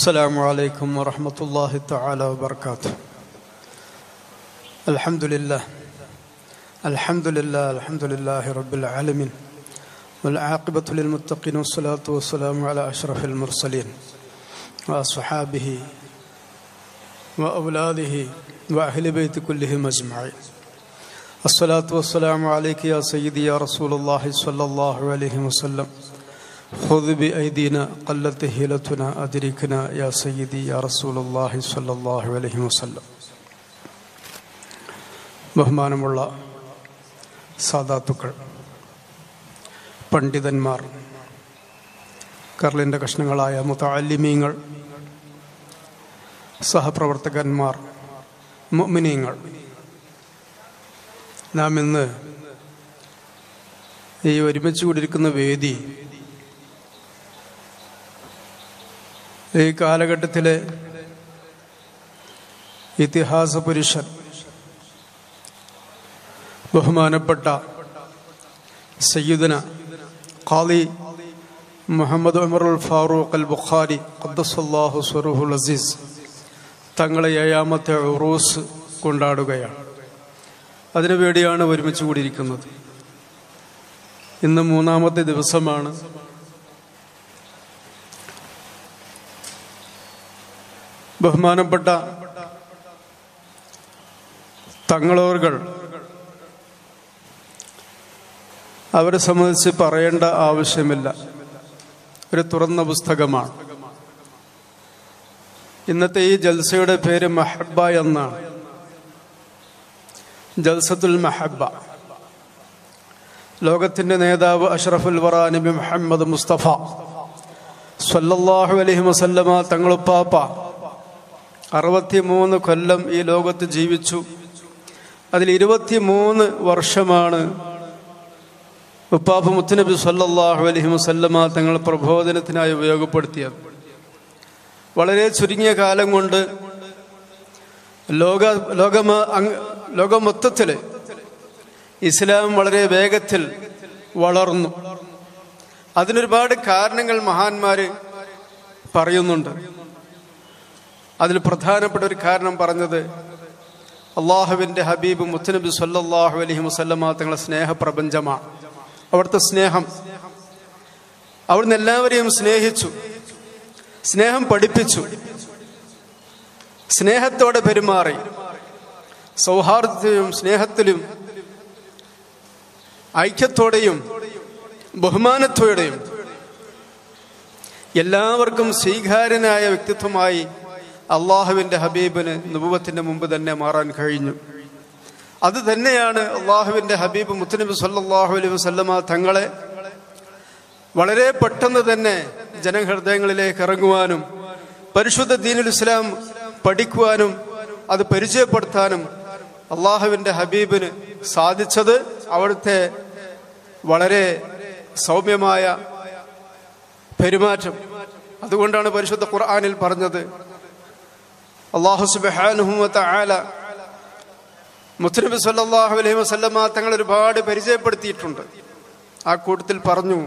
السلام عليكم ورحمة الله تعالى وبركاته الحمد لله الحمد لله الحمد لله رب العالمين والعاقبة للمتقين والصلاة والسلام على أشرف المرسلين وأصحابه وأولاده وأهل بيت كلهم أجمعين الصلاة والسلام عليك يا سيدي يا رسول الله صلى الله عليه وسلم خذ بأيدينا قلت هيلتنا أدركنا يا سيدي يا رسول الله صلى الله عليه وسلم ബഹുമാനമുള്ള സാധാത്തുക്കൾ പണ്ഡിതന്മാർ കർലിൻ്റെ കഷ്ണങ്ങളായ മുത്താലിമീങ്ങൾ സഹപ്രവർത്തകന്മാർ മുഅ്മിനീങ്ങൾ നാം ഇന്ന് ഈ ഒരുമിച്ച് കൂടിയിരിക്കുന്ന വേദി ഈ കാലഘട്ടത്തിലെ ഇതിഹാസ പുരുഷൻ ബഹുമാനപ്പെട്ട സയ്യിദന ഖാലി മുഹമ്മദ് ഉമറുൽ ഫാറൂഖ് അൽ ബുഖാരി ഖദ്ദസല്ലാഹു സ്വറുഹുൽ അസീസ് തങ്ങളെ ഏഴാമത്തെ ഉറൂസ് കൊണ്ടാടുകയാണ് അതിനുവേണ്ടിയാണ് ഒരുമിച്ച് കൂടിയിരിക്കുന്നത് ഇന്ന് മൂന്നാമത്തെ ദിവസമാണ് ബഹുമാനപ്പെട്ട തങ്ങളോർകൾ അവരെ സംബന്ധിച്ച് പറയേണ്ട ആവശ്യമില്ല ഒരു തുറന്ന പുസ്തകമാണ് ഇന്നത്തെ ഈ ജൽസയുടെ പേര് മഹബ എന്നാണ് ജൽസത്തുൽ മഹബ ലോകത്തിന്റെ നേതാവ് അഷ്റഫുൽ വറ നബി മുഹമ്മദ് മുസ്തഫ സല്ലല്ലാഹു അലൈഹി വസല്ലമ തങ്ങളുപ്പാപ്പ അറുപത്തിമൂന്ന് കൊല്ലം ഈ ലോകത്ത് ജീവിച്ചു അതിൽ ഇരുപത്തിമൂന്ന് വർഷമാണ് ഉപ്പാപ്പ മുത്തുനബി സല്ലല്ലാഹു അലൈഹി വസല്ലമ തങ്ങൾ പ്രബോധനത്തിനായി ഉപയോഗപ്പെടുത്തിയത് വളരെ ചുരുങ്ങിയ കാലം കൊണ്ട് ലോക ലോകമ ലോകം മൊത്തത്തിൽ ഇസ്ലാം വളരെ വേഗത്തിൽ വളർന്നു അതിനൊരുപാട് കാരണങ്ങൾ മഹാന്മാര് പറയുന്നുണ്ട് അതിൽ പ്രധാനപ്പെട്ട ഒരു കാരണം പറഞ്ഞത് അള്ളാഹുവിന്റെ ഹബീബ് മുത്തനബി സല്ലാഹു അലഹി വസ്ല്ലമ തങ്ങളെ സ്നേഹപ്രപഞ്ചമാണ് അവിടുത്തെ സ്നേഹം അവിടുന്ന് എല്ലാവരെയും സ്നേഹിച്ചു സ്നേഹം പഠിപ്പിച്ചു സ്നേഹത്തോടെ പെരുമാറി സൗഹാർദ്ദത്തിലും സ്നേഹത്തിലും ഐക്യത്തോടെയും ബഹുമാനത്തോടെയും എല്ലാവർക്കും സ്വീകാര്യനായ വ്യക്തിത്വമായി അള്ളാഹുവിന്റെ ഹബീബിന് നുപുവത്തിന്റെ മുമ്പ് തന്നെ മാറാൻ കഴിഞ്ഞു അത് തന്നെയാണ് അള്ളാഹുവിന്റെ ഹബീബ് മുത്തനബി സല്ലാഹു അലൈഹി വസ്ലമ തങ്ങളെ വളരെ പെട്ടെന്ന് തന്നെ ജനഹൃദയങ്ങളിലേക്ക് ഇറങ്ങുവാനും പരിശുദ്ധ ദീനുൽ ഇസ്ലാം പഠിക്കുവാനും അത് പരിചയപ്പെടുത്താനും അള്ളാഹുവിന്റെ ഹബീബിന് സാധിച്ചത് അവിടുത്തെ വളരെ സൗമ്യമായ പെരുമാറ്റം അതുകൊണ്ടാണ് പരിശുദ്ധ ഖുർആാനിൽ പറഞ്ഞത് അള്ളാഹു സുബാനുഹുമത്ത ആല മുത്തനബി സല്ലാഹു അലൈഹി വസല്ലമ തങ്ങൾ ഒരുപാട് പരിചയപ്പെടുത്തിയിട്ടുണ്ട് ആ കൂട്ടത്തിൽ പറഞ്ഞു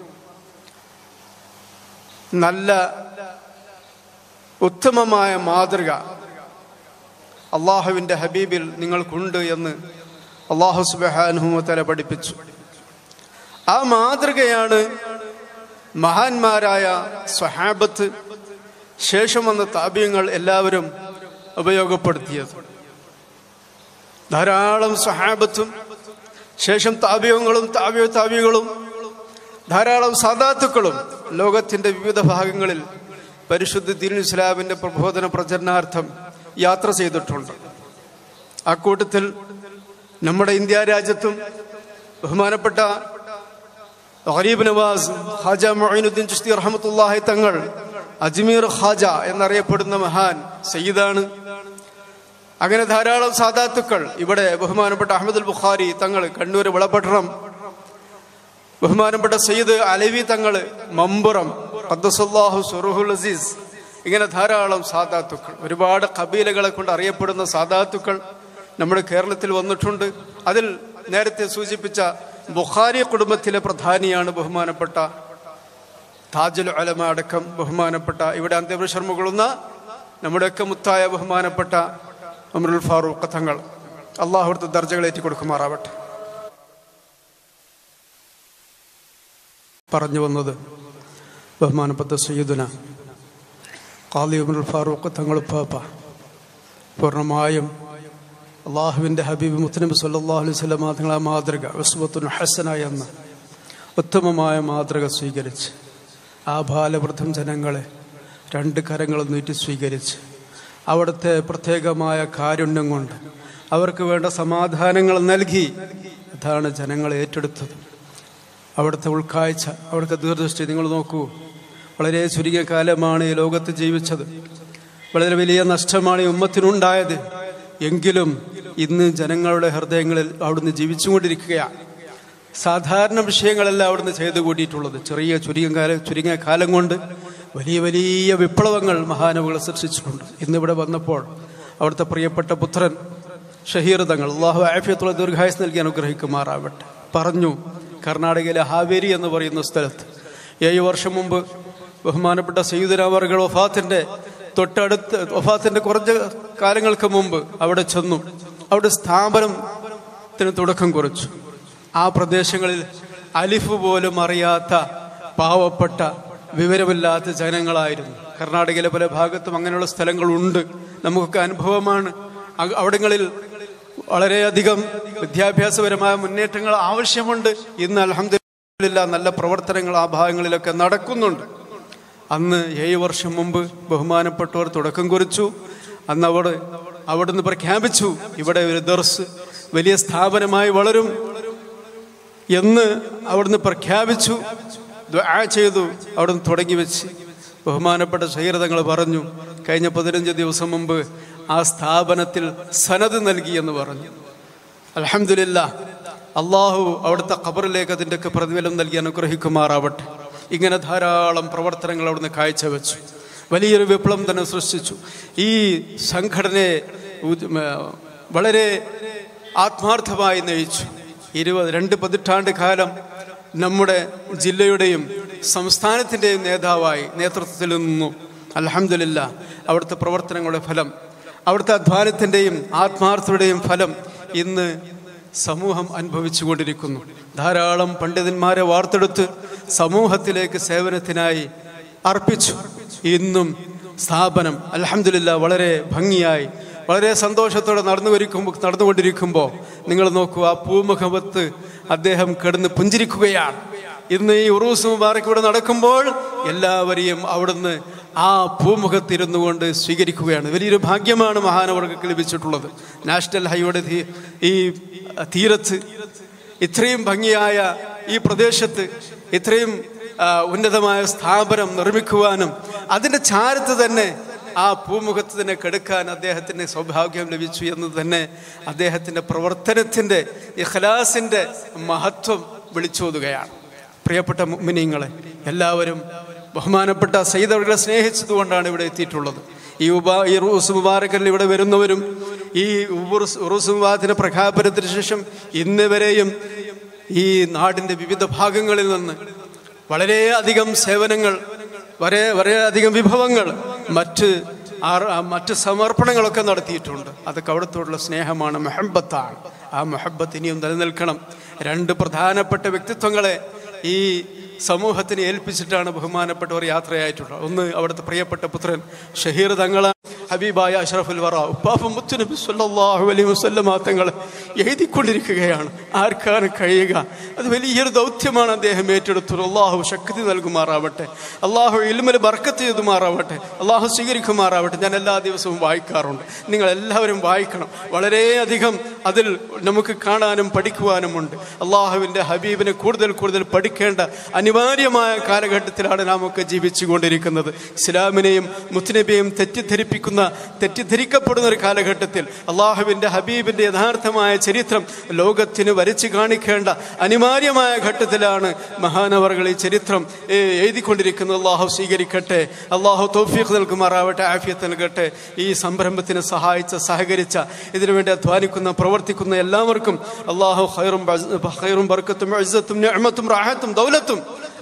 നല്ല ഉത്തമമായ മാതൃക അള്ളാഹുവിന്റെ ഹബീബിൽ നിങ്ങൾക്കുണ്ട് എന്ന് അള്ളാഹു സുബാനുഹുമത്തല പഠിപ്പിച്ചു ആ മാതൃകയാണ് മഹാന്മാരായ സ്വഹാബത്ത് ശേഷം വന്ന താപ്യങ്ങൾ എല്ലാവരും ഉപയോഗപ്പെടുത്തിയത് ധാരാളം സ്വഹാബത്തും ശേഷം താപ്യങ്ങളും താപ്യ താപ്യകളും ധാരാളം സാധാത്തുക്കളും ലോകത്തിന്റെ വിവിധ ഭാഗങ്ങളിൽ പരിശുദ്ധ ദീൻ ഇസ്ലാമിന്റെ പ്രബോധന പ്രചരണാർത്ഥം യാത്ര ചെയ്തിട്ടുണ്ട് ആ കൂട്ടത്തിൽ നമ്മുടെ ഇന്ത്യ രാജ്യത്തും ബഹുമാനപ്പെട്ട ഗരീബ് നവാസ് ഖാജ മൊയ്നുദ്ദീൻ ചിസ്തി റഹമത്തുല്ലാഹി തങ്ങൾ അജ്മീർ ഖാജ എന്നറിയപ്പെടുന്ന മഹാൻ സയ്യിദാണ് അങ്ങനെ ധാരാളം സാധാത്തുക്കൾ ഇവിടെ ബഹുമാനപ്പെട്ട അഹമ്മദുൽ ബുഖാരി തങ്ങൾ കണ്ണൂർ വിളപട്ടണം ബഹുമാനപ്പെട്ട സയ്യിദ് അലവി തങ്ങൾ മമ്പുറം ഖദ്ദസുല്ലാഹു സുറുഹുൽ അസീസ് ഇങ്ങനെ ധാരാളം സാധാത്തുക്കൾ ഒരുപാട് കബീലകളെ കൊണ്ട് അറിയപ്പെടുന്ന സാധാത്തുക്കൾ നമ്മുടെ കേരളത്തിൽ വന്നിട്ടുണ്ട് അതിൽ നേരത്തെ സൂചിപ്പിച്ച ബുഖാരി കുടുംബത്തിലെ പ്രധാനിയാണ് ബഹുമാനപ്പെട്ട താജുൽ അലമ അടക്കം ബഹുമാനപ്പെട്ട ഇവിടെ അന്ത്യവിശ്രമം കൊള്ളുന്ന നമ്മുടെയൊക്കെ മുത്തായ ബഹുമാനപ്പെട്ട അമറുൽ ഫാറൂഖ് തങ്ങൾ അള്ളാഹു അവിടുത്തെ ദർജകൾ ഏറ്റിക്കൊടുക്കുമാറാവട്ടെ പറഞ്ഞു വന്നത് ബഹുമാനപ്പെട്ട സയ്യിദുന ഖാലി ഉമറുൽ ഫാറൂഖ് തങ്ങൾ പാപ്പ പൂർണ്ണമായും അള്ളാഹുവിൻ്റെ ഹബീബ് മുത്തനബി സല്ലാ അലൈഹി സ്വലം തങ്ങളെ മാതൃക ഉസ്ബത്തുൻ ഹസന എന്ന ഉത്തമമായ മാതൃക സ്വീകരിച്ച് ആ ബാലവൃദ്ധം ജനങ്ങളെ രണ്ട് കരങ്ങൾ നീട്ടി സ്വീകരിച്ച് അവിടുത്തെ പ്രത്യേകമായ കാരുണ്യം കൊണ്ട് അവർക്ക് വേണ്ട സമാധാനങ്ങൾ നൽകി അതാണ് ജനങ്ങൾ ഏറ്റെടുത്തത് അവിടുത്തെ ഉൾക്കാഴ്ച അവിടുത്തെ ദീർദൃഷ്ടി നിങ്ങൾ നോക്കൂ വളരെ ചുരുങ്ങിയ കാലമാണ് ഈ ലോകത്ത് ജീവിച്ചത് വളരെ വലിയ നഷ്ടമാണ് ഈ ഉമ്മത്തിനുണ്ടായത് എങ്കിലും ഇന്ന് ജനങ്ങളുടെ ഹൃദയങ്ങളിൽ അവിടുന്ന് ജീവിച്ചുകൊണ്ടിരിക്കുകയാണ് സാധാരണ വിഷയങ്ങളല്ല അവിടുന്ന് ചെയ്തു കൂട്ടിയിട്ടുള്ളത് ചെറിയ ചുരുങ്ങിയ കാലം ചുരുങ്ങിയ കാലം കൊണ്ട് വലിയ വലിയ വിപ്ലവങ്ങൾ മഹാനവുകൾ സൃഷ്ടിച്ചിട്ടുണ്ട് ഇന്നിവിടെ വന്നപ്പോൾ അവിടുത്തെ പ്രിയപ്പെട്ട പുത്രൻ ഷഹീർ തങ്ങൾ അള്ളാഹു ആഫിയത്തുള്ള ദീർഘായുസ് നൽകി അനുഗ്രഹിക്കുമാറാവട്ടെ പറഞ്ഞു കർണാടകയിലെ ഹാവേരി എന്ന് പറയുന്ന സ്ഥലത്ത് ഏഴ് വർഷം മുമ്പ് ബഹുമാനപ്പെട്ട സയ്യിദുരാമറുകൾ വഫാത്തിന്റെ തൊട്ടടുത്ത് വഫാത്തിന്റെ കുറച്ച് കാലങ്ങൾക്ക് മുമ്പ് അവിടെ ചെന്നു അവിടെ സ്ഥാപനത്തിന് തുടക്കം കുറിച്ചു ആ പ്രദേശങ്ങളിൽ അലിഫ് പോലും അറിയാത്ത പാവപ്പെട്ട വിവരമില്ലാത്ത ജനങ്ങളായിരുന്നു കർണാടകയിലെ പല ഭാഗത്തും അങ്ങനെയുള്ള സ്ഥലങ്ങളുണ്ട് നമുക്കൊക്കെ അനുഭവമാണ് അ- അവിടങ്ങളിൽ വളരെയധികം വിദ്യാഭ്യാസപരമായ മുന്നേറ്റങ്ങൾ ആവശ്യമുണ്ട് ഇന്ന് അലഹമില്ല നല്ല പ്രവർത്തനങ്ങൾ ആ ഭാഗങ്ങളിലൊക്കെ നടക്കുന്നുണ്ട് അന്ന് ഏഴ് വർഷം മുമ്പ് ബഹുമാനപ്പെട്ടവർ തുടക്കം കുറിച്ചു അന്ന് അവിടെ അവിടുന്ന് പ്രഖ്യാപിച്ചു ഇവിടെ ഒരു ദർസ് വലിയ സ്ഥാപനമായി വളരും എന്ന് അവിടുന്ന് പ്രഖ്യാപിച്ചു ദുആ ചെയ്തു അവിടുന്ന് തുടങ്ങി വെച്ച് ബഹുമാനപ്പെട്ട ശൈരതങ്ങൾ പറഞ്ഞു കഴിഞ്ഞ പതിനഞ്ച് ദിവസം മുമ്പ് ആ സ്ഥാപനത്തിൽ സനത് നൽകി എന്ന് പറഞ്ഞു അലഹമില്ല അള്ളാഹു അവിടുത്തെ ഖബറിലേക്ക് അതിൻ്റെയൊക്കെ പ്രതിഫലം നൽകി അനുഗ്രഹിക്കുമാറാവട്ടെ ഇങ്ങനെ ധാരാളം പ്രവർത്തനങ്ങൾ അവിടുന്ന് കാഴ്ചവെച്ചു വലിയൊരു വിപ്ലവം തന്നെ സൃഷ്ടിച്ചു ഈ സംഘടനയെ ഉദ്- മ, വളരെ ആത്മാർത്ഥമായി നയിച്ചു ഇരുപത് രണ്ട് പതിറ്റാണ്ട് കാലം നമ്മുടെ ജില്ലയുടെയും സംസ്ഥാനത്തിൻ്റെയും നേതാവായി നേതൃത്വത്തിൽ നിന്നു അലഹമില്ല അവിടുത്തെ പ്രവർത്തനങ്ങളുടെ ഫലം അവിടുത്തെ അധ്വാനത്തിൻ്റെയും ആത്മാർത്ഥതയുടെയും ഫലം ഇന്ന് സമൂഹം അനുഭവിച്ചുകൊണ്ടിരിക്കുന്നു ധാരാളം പണ്ഡിതന്മാരെ വാർത്തെടുത്ത് സമൂഹത്തിലേക്ക് സേവനത്തിനായി അർപ്പിച്ചു ഇന്നും സ്ഥാപനം അലഹമില്ല വളരെ ഭംഗിയായി വളരെ സന്തോഷത്തോടെ നടന്നു വരിക്കുമ്പോൾ നടന്നുകൊണ്ടിരിക്കുമ്പോൾ നിങ്ങൾ നോക്കൂ ആ പൂമുഖമത്ത് അദ്ദേഹം കിടന്ന് പുഞ്ചിരിക്കുകയാണ് ഇന്ന് ഈ ഉറൂസ് മുബാറക്ക് ഇവിടെ നടക്കുമ്പോൾ എല്ലാവരെയും അവിടുന്ന് ആ പൂമുഖത്തിരുന്നു കൊണ്ട് സ്വീകരിക്കുകയാണ് വലിയൊരു ഭാഗ്യമാണ് മഹാനവർക്ക് ലഭിച്ചിട്ടുള്ളത് നാഷണൽ ഹൈവേയുടെ തീ- ഈ തീരത്ത് ഇത്രയും ഭംഗിയായ ഈ പ്രദേശത്ത് ഇത്രയും ആ, ഉന്നതമായ സ്ഥാപനം നിർമ്മിക്കുവാനും അതിൻ്റെ ചാരത്ത് തന്നെ ആ പൂമുഖത്ത് തന്നെ കെടുക്കാൻ അദ്ദേഹത്തിന് സൗഭാഗ്യം ലഭിച്ചു എന്ന് തന്നെ അദ്ദേഹത്തിൻ്റെ പ്രവർത്തനത്തിൻ്റെ ഇഖ്ലാസിൻ്റെ മഹത്വം വിളിച്ചോതുകയാണ് പ്രിയപ്പെട്ട മുഅ്മിനീങ്ങളെ എല്ലാവരും ബഹുമാനപ്പെട്ട സയ്യിദവர்களை സ്നേഹിച്ചതുകൊണ്ടാണ് ഇവിടെ എത്തിയിട്ടുള്ളത് ഈ ഉപാ ഈ ഉറൂസ് മുബാറക്കലിൽ ഇവിടെ വരുന്നവരും ഈ ഉറുസ് ഉറൂസ് മുബാറത്തിന്റെ പ്രഖ്യാപനത്തിന് ശേഷം ഇന്ന് വരെയും ഈ നാടിൻ്റെ വിവിധ ഭാഗങ്ങളിൽ നിന്ന് വളരെയധികം സേവനങ്ങൾ വളരെ വളരെയധികം വിഭവങ്ങൾ മറ്റ് ആർ- ആ മറ്റ് സമർപ്പണങ്ങളൊക്കെ നടത്തിയിട്ടുണ്ട് അതൊക്കെ അവിടത്തോടുള്ള സ്നേഹമാണ് മെഹബത്താണ് ആ മെഹബത്ത് ഇനിയും നിലനിൽക്കണം രണ്ട് പ്രധാനപ്പെട്ട വ്യക്തിത്വങ്ങളെ ഈ സമൂഹത്തിന് ഏൽപ്പിച്ചിട്ടാണ് ബഹുമാനപ്പെട്ടവർ യാത്രയായിട്ടുള്ളത് ഒന്ന് അവിടുത്തെ പ്രിയപ്പെട്ട പുത്രൻ ഷഹീർ തങ്ങള ഹബീബായ അഷ്റഫുൽ വറ ഉപ്പാപ്പ മുത്തുനബി സല്ലല്ലാഹു അലൈഹി വസല്ലമ തങ്ങൾ എഴുതിക്കൊണ്ടിരിക്കുകയാണ് ആർക്കാണ് കഴിയുക അത് വലിയൊരു ദൗത്യമാണ് അദ്ദേഹം ഏറ്റെടുത്തത് അള്ളാഹു ശക്തി നൽകുമാറാവട്ടെ അള്ളാഹു ഇൽമിൽ ബർക്കത്ത് ചെയ്തുമാറാവട്ടെ അള്ളാഹു സ്വീകരിക്കുമാറാവട്ടെ ഞാൻ എല്ലാ ദിവസവും വായിക്കാറുണ്ട് നിങ്ങൾ എല്ലാവരും വായിക്കണം വളരെയധികം അതിൽ നമുക്ക് കാണാനും പഠിക്കുവാനുമുണ്ട് അള്ളാഹുവിൻ്റെ ഹബീബിനെ കൂടുതൽ കൂടുതൽ പഠിക്കേണ്ട അനിവാര്യമായ കാലഘട്ടത്തിലാണ് നാം ഒക്കെ ജീവിച്ചു കൊണ്ടിരിക്കുന്നത് ഇസ്ലാമിനെയും മുത്തുനബിയെയും തെറ്റിദ്ധരിപ്പിക്കുന്ന തെറ്റിദ്ധരിക്കപ്പെടുന്ന ഒരു കാലഘട്ടത്തിൽ അള്ളാഹുവിൻ്റെ ഹബീബിൻ്റെ യഥാർത്ഥമായ ചരിത്രം ലോകത്തിന് വരച്ചു കാണിക്കേണ്ട അനിവാര്യമായ ഘട്ടത്തിലാണ് മഹാനവറുകൾ ഈ ചരിത്രം ഏ, എഴുതിക്കൊണ്ടിരിക്കുന്നത് അള്ളാഹു സ്വീകരിക്കട്ടെ അള്ളാഹു തൗഫീഖ് നൽകുമാറാവട്ടെ ആഫിയത്ത് നൽകട്ടെ ഈ സംരംഭത്തിന് സഹായിച്ച സഹകരിച്ച ഇതിനുവേണ്ടി അധ്വാനിക്കുന്ന പ്രവർത്തിക്കുന്ന എല്ലാവർക്കും അള്ളാഹു ഖൈറും ബസ്- ഖൈറും ബർക്കത്തും ഇസ്സത്തും നിഅമത്തും റാഹത്തും ദൗലത്തും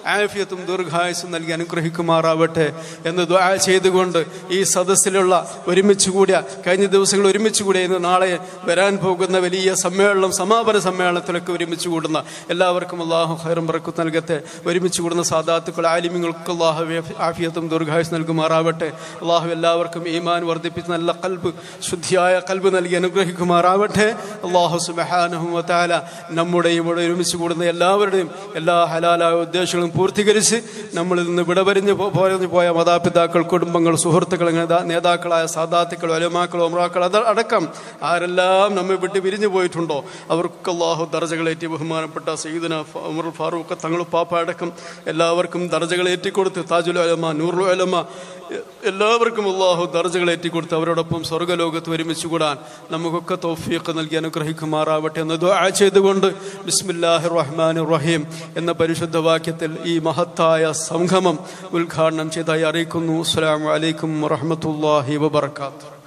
ആഫിയത്തും ദീർഘായുസും നൽകി അനുഗ്രഹിക്കുമാറാവട്ടെ എന്ന് ദ്വാ ചെയ്തുകൊണ്ട് ഈ സദസ്സിലുള്ള ഒരുമിച്ച് കൂടിയ കഴിഞ്ഞ ദിവസങ്ങൾ ഒരുമിച്ച് കൂടിയ ഇന്ന് നാളെ വരാൻ പോകുന്ന വലിയ സമ്മേളനം സമാപന സമ്മേളനത്തിലൊക്കെ ഒരുമിച്ച് കൂടുന്ന എല്ലാവർക്കും അള്ളാഹു ഹൈറും ബറക്കത്ത് നൽകട്ടെ ഒരുമിച്ച് കൂടുന്ന സാദാത്തുക്കൾ ആലിമ്യങ്ങൾക്ക് അള്ളാഹു ആഫിയത്തും ദീർഘായുസ് നൽകുമാറാവട്ടെ അള്ളാഹു എല്ലാവർക്കും ഈമാൻ വർദ്ധിപ്പിച്ച് നല്ല കൽബ് ശുദ്ധിയായ കൽബ് നൽകി അനുഗ്രഹിക്കുമാറാവട്ടെ അള്ളാഹു സുബഹാനുഹുമത്താല നമ്മുടെയും ഇവിടെ ഒരുമിച്ച് കൂടുന്ന എല്ലാവരുടെയും എല്ലാ ഹലാലായ ഉദ്ദേശങ്ങളും പൂർത്തീകരിച്ച് നമ്മളിൽ നിന്ന് വിടപരിഞ്ഞ് പോ- പോരഞ്ഞു പോയ മാതാപിതാക്കൾ കുടുംബങ്ങൾ സുഹൃത്തുക്കൾ നേതാ- നേതാക്കളായ സാദാത്തുക്കൾ ഒലമാക്കൾ ഒമ്രാക്കൾ അത് അടക്കം ആരെല്ലാം നമ്മെ വിട്ട് പിരിഞ്ഞു പോയിട്ടുണ്ടോ അവർക്ക് അള്ളാഹു ദർജകളേറ്റി ബഹുമാനപ്പെട്ട സയ്യിദന ഫ- ഉമർ ഫാറൂഖ് തങ്ങൾ പാപ്പ അടക്കം എല്ലാവർക്കും ദർജകൾ ഏറ്റിക്കൊടുത്ത് താജുൽ അലമ നൂറുൽ അലമ എ- എല്ലാവർക്കും അള്ളാഹു ദർജകൾ ഏറ്റിക്കൊടുത്ത് അവരോടൊപ്പം സ്വർഗ്ഗലോകത്ത് ഒരുമിച്ച് കൂടാൻ നമുക്കൊക്കെ തൗഫീഖ് നൽകി അനുഗ്രഹിക്കുമാറാവട്ടെ എന്ന് ദുആ ചെയ്തുകൊണ്ട് ബിസ്മില്ലാഹി റഹ്മാൻ റഹീം എന്ന പരിശുദ്ധ വാക്യത്തിൽ ഈ മഹത്തായ സംഗമം ഉദ്ഘാടനം ചെയ്തായി അറിയിക്കുന്നു അസ്സലാമു അലൈക്കും വറഹ്മത്തുള്ളാഹി വബർക്കാത്തു